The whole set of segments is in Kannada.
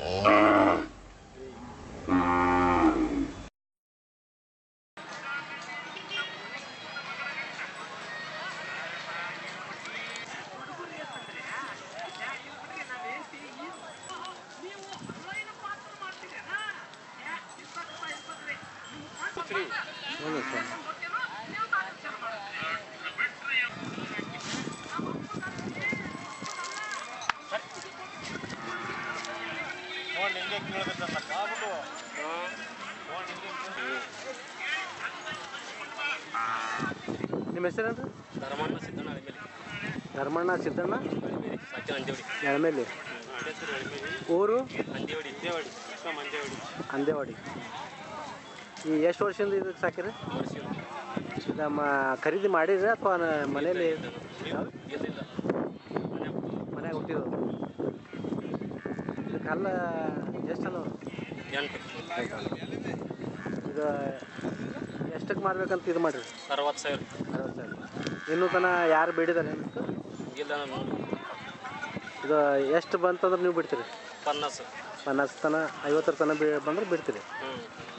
ನಿಮ್ಮ ಹೆಸರೇನ್ರಿ ಧರ್ಮಣ್ಣ ಸಿದ್ದಣ್ಣ ಅಳಿಮೇಲಿ ಧರ್ಮಣ್ಣ ಸಿದ್ದಣ್ಣ ಅಳಿಮೇಲಿ ಸತ್ಯ ಅಂದೇವಡಿ ಎಳಮೇಲಿ ಹೆಸರು ಅಳಿಮೇಲಿ ಊರು ಅಂದೇವಡಿ ಅಂದೇವಡಿ ಕೃಷ್ಣ ಅಂದೇವಡಿ ಅಂದೇವಾಡಿ ಈ ಎಷ್ಟು ವರ್ಷದಿಂದ ಇದಕ್ಕೆ ಸಾಕಿರಿ ವರ್ಷ ಈಗ ಮ ಖರೀದಿ ಮಾಡಿದ್ರೆ ಅಥವಾ ಮನೇಲಿ ಯಾವ್ದು? ಇಲ್ಲಿಲ್ಲ ಮನೆ ಮನ್ಯಾಗ ಹುಟ್ಟಿರೋದು ಇದಕ್ಕೆ ಅಲ್ಲ ಎಷ್ಟು ಅಲ್ಲ ಎಂಟು ಇದು ಎಷ್ಟಕ್ಕೆ ಮಾರ್ಬೇಕಂತ ಇದು ಮಾಡಿರಿ ಅರವತ್ತು ಸಾವಿರ ಅರವತ್ತು ಸಾವಿರ ಇನ್ನೂ ತನ ಯಾರು ಬೇಡಿದಾರೆ ಇದಕ್ಕೆ? ಇಲ್ಲ ನಾನು ಇದು ಎಷ್ಟು ಬಂತಂದ್ರೆ ನೀವು ಬಿಡ್ತೀರಿ ಪನ್ನಾಸ್ ಪನ್ನಾಸ್ ತನ ಐವತ್ತರ ತನ ಬಿ ಬಂದ್ರೆ ಬಿಡ್ತೀರಿ ಹ್ಞೂ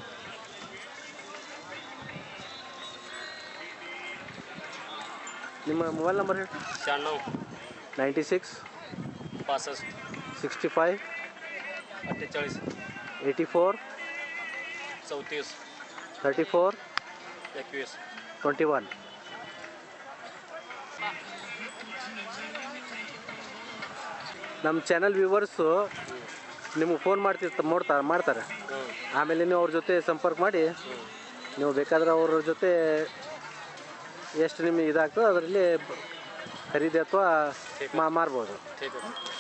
ನಿಮ್ಮ ಮೊಬೈಲ್ ನಂಬರ್ ಹೇಳಿ ಶಣ್ಣವ್ ನೈಂಟಿ ಸಿಕ್ಸ್ ಪಾಸಸ್ ಸಿಕ್ಸ್ಟಿ ಫೈವ್ अठ्ठेचाळीस ಏಯ್ಟಿ ಫೋರ್ चौतीस ಥರ್ಟಿ ಫೋರ್ एकवीस ಟ್ವೆಂಟಿ ಒನ್ ನಮ್ಮ ಚಾನಲ್ ವ್ಯೂವರ್ಸು ನಿಮಗೆ ಫೋನ್ ಮಾಡ್ತಿರ್ತ ನೋಡ್ತಾರೆ ಮಾಡ್ತಾರೆ ಹ್ಞೂ ಆಮೇಲೆ ನೀವು ಅವ್ರ ಜೊತೆ ಸಂಪರ್ಕ ಮಾಡಿ ನೀವು ಬೇಕಾದ್ರೆ ಅವ್ರ ಜೊತೆ ಎಷ್ಟು ನಿಮಗೆ ಇದಾಗ್ತದೆ ಅದರಲ್ಲಿ ಖರೀದಿ ಅಥವಾ ಮಾ ಮಾರ್ಬೋದು ठीक आहे